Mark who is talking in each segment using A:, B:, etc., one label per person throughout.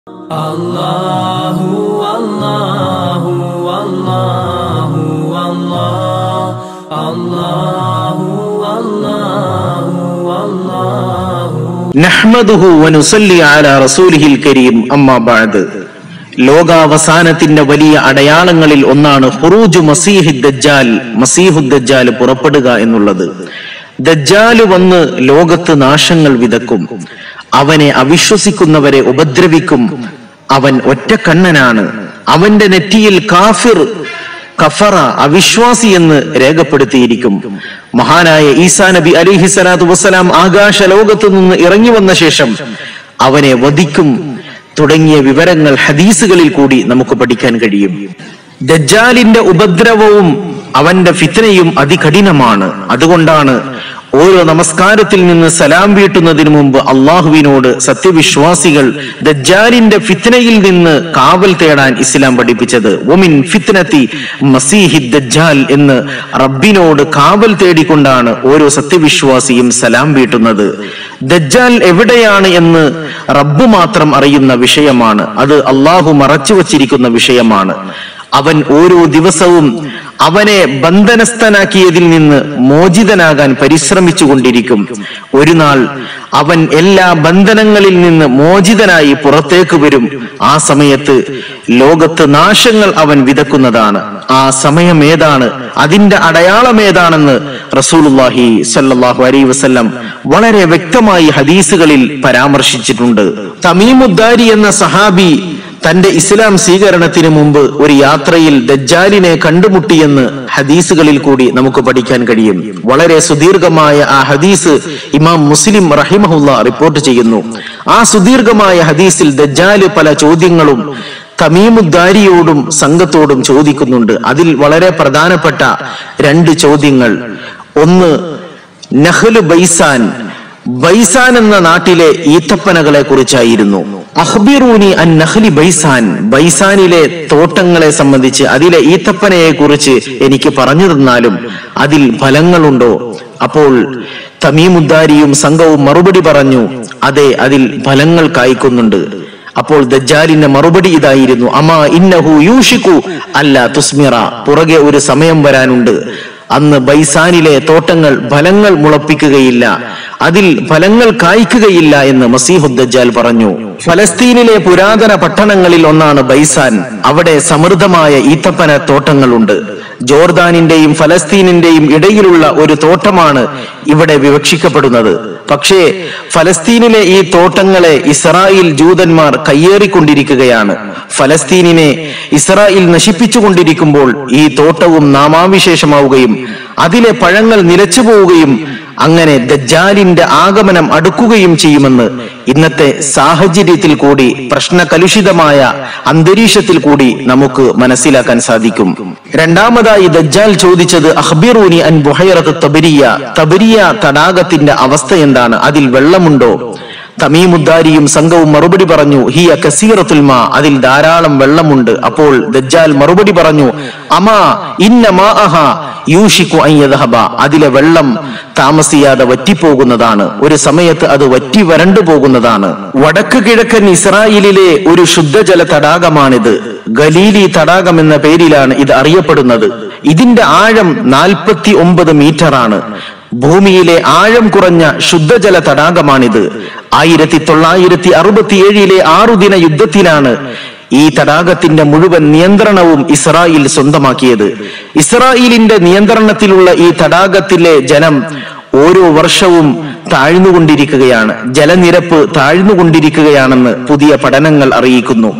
A: അല്ലാഹു അല്ലാഹു അല്ലാഹു അല്ലാഹു അല്ലാഹു അല്ലാഹു
B: നഹ്മദുഹു വനുസല്ലി അലാ റസൂലിഹിൽ കരീം അമ്മാ ബഅദ് ലോകാവസാനത്തിന്റെ വലിയ അടയാളങ്ങളിൽ ഒന്നാണ് ഹുറൂജു മസീഹി ദജ്ജാൽ മസീഹു ദജ്ജാൽ പുറപ്പെടുക എന്നുള്ളത് ദജ്ജാല് വന്ന് ലോകത്ത് നാശങ്ങൾ വിതക്കും അവനെ അവിശ്വസിക്കുന്നവരെ ഉപദ്രവിക്കും അവൻ ഒറ്റക്കണ്ണനാണ് അവന്റെ നെറ്റിയിൽ കാഫിർ കഫറ അവിശ്വാസി എന്ന് രേഖപ്പെടുത്തിയിരിക്കും മഹാനായ ഈസാ നബി അലിഹി സ്വലാത്തു വസ്സലാം ആകാശ ലോകത്തു നിന്ന് ഇറങ്ങി വന്ന ശേഷം അവനെ വധിക്കും തുടങ്ങിയ വിവരങ്ങൾ ഹദീസുകളിൽ കൂടി നമുക്ക് പഠിക്കാൻ കഴിയും ദജ്ജാലിന്റെ ഉപദ്രവവും അവന്റെ ഫിത്തനയും അതികഠിനമാണ് അതുകൊണ്ടാണ് ഓരോ നമസ്കാരത്തിൽ നിന്ന് സലാം വീട്ടുന്നതിന് മുമ്പ് അള്ളാഹുവിനോട് സത്യവിശ്വാസികൾ ദജ്ജാലിന്റെ ഫിത്നയിൽ നിന്ന് കാവൽ തേടാൻ ഇസ്ലാം പഠിപ്പിച്ചത് ഒമിൻ ഫിത്നത്തി മസീഹി ദജ്ജാൽ എന്ന് റബ്ബിനോട് കാവൽ തേടിക്കൊണ്ടാണ് ഓരോ സത്യവിശ്വാസിയും സലാം വീട്ടുന്നത് ദജ്ജാൽ എവിടെയാണ് എന്ന് റബ്ബ് മാത്രം അറിയുന്ന വിഷയമാണ് അത് അള്ളാഹു മറച്ചു വച്ചിരിക്കുന്ന വിഷയമാണ് അവൻ ഓരോ ദിവസവും അവനെ ബന്ധനസ്ഥനാക്കിയതിൽ നിന്ന് മോചിതനാകാൻ പരിശ്രമിച്ചു കൊണ്ടിരിക്കും ഒരു നാൾ അവൻ എല്ലാ ബന്ധനങ്ങളിൽ നിന്ന് മോചിതനായി പുറത്തേക്ക് വരും ആ സമയത്ത് ലോകത്ത് നാശങ്ങൾ അവൻ വിതക്കുന്നതാണ് ആ സമയം ഏതാണ് അതിന്റെ അടയാളം ഏതാണെന്ന് റസൂലുള്ളാഹി സല്ലല്ലാഹു അലൈഹി വസല്ലം വളരെ വ്യക്തമായി ഹദീസുകളിൽ പരാമർശിച്ചിട്ടുണ്ട് തമീമുദ്ദാരി എന്ന സഹാബി തന്റെ ഇസ്ലാം സ്വീകരണത്തിന് മുമ്പ് ഒരു യാത്രയിൽ ദജ്ജാലിനെ കണ്ടുമുട്ടിയെന്ന് ഹദീസുകളിൽ കൂടി നമുക്ക് പഠിക്കാൻ കഴിയും വളരെ സുദീർഘമായ ആ ഹദീസ് ഇമാം മുസ്ലിം റഹിമഹുല്ല റിപ്പോർട്ട് ചെയ്യുന്നു ആ സുദീർഘമായ ഹദീസിൽ ദജ്ജാല് പല ചോദ്യങ്ങളും തമീമുദ്ദാരിയോടും സംഘത്തോടും ചോദിക്കുന്നുണ്ട് അതിൽ വളരെ പ്രധാനപ്പെട്ട രണ്ട് ചോദ്യങ്ങൾ ഒന്ന് നഹ്ല് ബൈസാൻ ബൈസാൻ എന്ന നാട്ടിലെ ഈത്തപ്പനകളെ കുറിച്ചായിരുന്നു അഹ്ബിറൂനി അൻ നഹ്ലി ബൈസാൻ ബൈസാനിലെ തോട്ടങ്ങളെ സംബന്ധിച്ച് അതിലെ ഈത്തപ്പനയെ കുറിച്ച് എനിക്ക് പറഞ്ഞു തന്നാലും അതിൽ ഫലങ്ങളുണ്ടോ അപ്പോൾ തമീമുദ്ദാരിയും സംഘവും മറുപടി പറഞ്ഞു അതെ അതിൽ ഫലങ്ങൾ കായ്ക്കുന്നുണ്ട് അപ്പോൾ ദജ്ജാലിന്റെ മറുപടി ഇതായിരുന്നു അമാ ഇന്നഹു യൂഷിക്കു അല്ല തുസ്മിറ പുറകെ ഒരു സമയം വരാനുണ്ട് അന്ന് ബൈസാനിലെ തോട്ടങ്ങൾ ഫലങ്ങൾ മുളപ്പിക്കുകയില്ല അതിൽ ഫലങ്ങൾ കായ്ക്കുകയില്ല എന്ന് മസീഹുദ്ദജാൽ പറഞ്ഞു ഫലസ്തീനിലെ പുരാതന പട്ടണങ്ങളിൽ ഒന്നാണ് ബൈസാൻ അവിടെ സമൃദ്ധമായ ഈത്തപ്പന തോട്ടങ്ങളുണ്ട് ജോർദാനിന്റെയും ഫലസ്തീനിന്റെയും ഇടയിലുള്ള ഒരു തോട്ടമാണ് ഇവിടെ വിവക്ഷിക്കപ്പെടുന്നത് പക്ഷേ ഫലസ്തീനിലെ ഈ തോട്ടങ്ങളെ ഇസ്രായേൽ ജൂതന്മാർ കയ്യേറിക്കൊണ്ടിരിക്കുകയാണ് ഫലസ്തീനിനെ ഇസ്രായേൽ നശിപ്പിച്ചുകൊണ്ടിരിക്കുമ്പോൾ ഈ തോട്ടവും നാമാവിശേഷമാവുകയും അതിലെ പഴങ്ങൾ നിലച്ചു പോവുകയും അങ്ങനെ ദജ്ജാലിന്റെ ആഗമനം അടുക്കുകയും ചെയ്യുമെന്ന് ഇന്നത്തെ സാഹചര്യത്തിൽ കൂടി പ്രശ്നകലുഷിതമായ അന്തരീക്ഷത്തിൽ കൂടി നമുക്ക് മനസ്സിലാക്കാൻ സാധിക്കും രണ്ടാമതായി ദജ്ജാൽ ചോദിച്ചത് അഹ്ബിറൂനി അൻ ബുഹൈറത്ത് തബരിയ തബരിയ തടാകത്തിന്റെ അവസ്ഥ എന്താണ് അതിൽ വെള്ളമുണ്ടോ തമീമുദ്ദാരിയും സംഘവും മറുപടി പറഞ്ഞു ഹിയ കസീറത്തുൽ മാ അതിൽ ധാരാളം വെള്ളമുണ്ട് അപ്പോൾ ദജ്ജാൽ മറുപടി പറഞ്ഞു അമാ ഇന്ന മാഅഹ യൂഷിക്കു അയ്യദഹബ അതിലെ വെള്ളം താമസിയാതെ വറ്റിപ്പോകുന്നതാണ് ഒരു സമയത്ത് അത് വറ്റി വരണ്ടു പോകുന്നതാണ് വടക്ക് കിഴക്കൻ ഇസ്രായേലിലെ ഒരു ശുദ്ധജല തടാകമാണിത് ഗലീലി തടാകം എന്ന പേരിലാണ് ഇത് അറിയപ്പെടുന്നത് ഇതിന്റെ ആഴം നാൽപ്പത്തി ഒമ്പത് മീറ്റർ ആണ് ഭൂമിയിലെ ആഴം കുറഞ്ഞ ശുദ്ധജല തടാകമാണിത് ആയിരത്തി തൊള്ളായിരത്തി അറുപത്തിയേഴിലെ ആറുദിന യുദ്ധത്തിലാണ് ഈ തടാകത്തിന്റെ മുഴുവൻ നിയന്ത്രണവും ഇസ്രായേൽ സ്വന്തമാക്കിയത് ഇസ്രായേലിന്റെ നിയന്ത്രണത്തിലുള്ള ഈ തടാകത്തിലെ ജലം ഓരോ വർഷവും താഴ്ന്നുകൊണ്ടിരിക്കുകയാണ് ജലനിരപ്പ് താഴ്ന്നുകൊണ്ടിരിക്കുകയാണെന്ന് പുതിയ പഠനങ്ങൾ അറിയിക്കുന്നു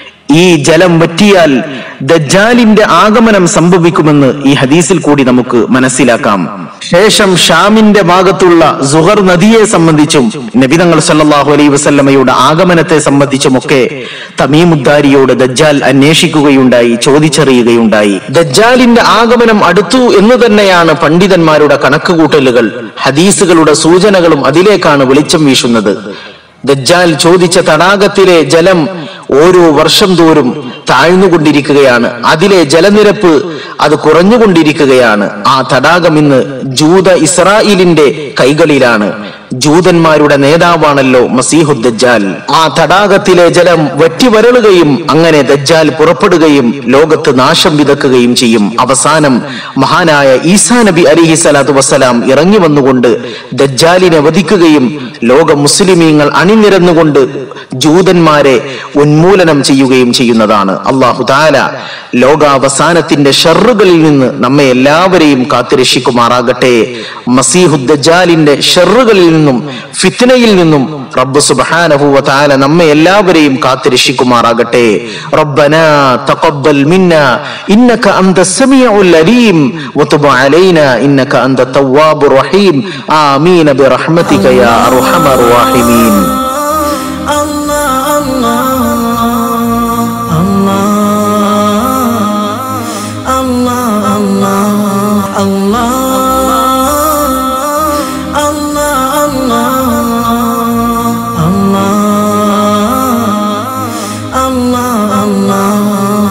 B: ഈ ജലം വറ്റിയാൽ ദജ്ജാലിന്റെ ആഗമനം സംഭവിക്കുമെന്ന് ഈ ഹദീസിൽ കൂടി നമുക്ക് മനസ്സിലാക്കാം ശേഷം ഷാമിന്റെ ഭാഗത്തുള്ള സുഹർ നദിയെ സംബന്ധിച്ചും നബിതങ്ങൾ സല്ലല്ലാഹു അലൈഹി വസല്ലമയുടെ ആഗമനത്തെ സംബന്ധിച്ചുമൊക്കെ തമീമുദ്ദാരിയോട് ദജ്ജാൽ അന്വേഷിക്കുകയുണ്ടായി ചോദിച്ചറിയുകയുണ്ടായി ദജ്ജാലിന്റെ ആഗമനം അടുത്തു എന്ന് തന്നെയാണ് പണ്ഡിതന്മാരുടെ കണക്കുകൂട്ടലുകൾ ഹദീസുകളുടെ സൂചനകളും അതിലേക്കാണ് വെളിച്ചം വീശുന്നത് ദജ്ജാൽ ചോദിച്ച തടാകത്തിലെ ജലം ഓരോ വർഷം തോറും താഴ്ന്നുകൊണ്ടിരിക്കുകയാണ് അതിലെ ജലനിരപ്പ് അത് കുറഞ്ഞുകൊണ്ടിരിക്കുകയാണ് ആ തടാകം ഇന്ന് ജൂത ഇസ്രായേലിന്റെ കൈകളിലാണ് ജൂതന്മാരുടെ നേതാവാണല്ലോ മസീഹുദ്ദജാൽ ആ തടാകത്തിലെ ജലം വറ്റിവരളുകയും അങ്ങനെ ദജ്ജാൽ പുറപ്പെടുകയും ലോകത്ത് നാശം വിതക്കുകയും ചെയ്യും അവസാനം മഹാനായ ഈസാ നബി അലിഹി സ്വലാത്തു വസ്സലാം ഇറങ്ങി വന്നുകൊണ്ട് ദജ്ജാലിനെ വധിക്കുകയും ലോക മുസ്ലിമീങ്ങൾ അണിനിരന്നുകൊണ്ട് ജൂതന്മാരെ ഉന്മൂലനം ചെയ്യുകയും ചെയ്യുന്നതാണ് അള്ളാഹു താല ലോകാവസാനത്തിന്റെ ഷെറുകളിൽ നിന്ന് നമ്മെ എല്ലാവരെയും കാത്തുരക്ഷിക്കുമാറാകട്ടെ മസീഹുദ്ദജാലിന്റെ ഷെറുകളിൽ നിന്നും ഫിത്നയിൽ നിന്നും റബ്ബ് സുബ്ഹാനഹു വ തആല നമ്മെ എല്ലാവരെയും കാത്തുരക്ഷിക്കുമാറാകട്ടെ റബ്ബനാ തഖബ്ബൽ മിന്നാ ഇന്നക അന്ത സമീഉൽ അലീം വതുബ് അലൈനാ ഇന്നക അന്ത തവ്വാബുർ റഹീം ആമീൻ ബിറഹ്മതിക യാ അർഹമർ റഹീമീൻ
A: Allah, Allah, Allah, Allah, Allah, Allah, Allah, Allah, Allah, Allah.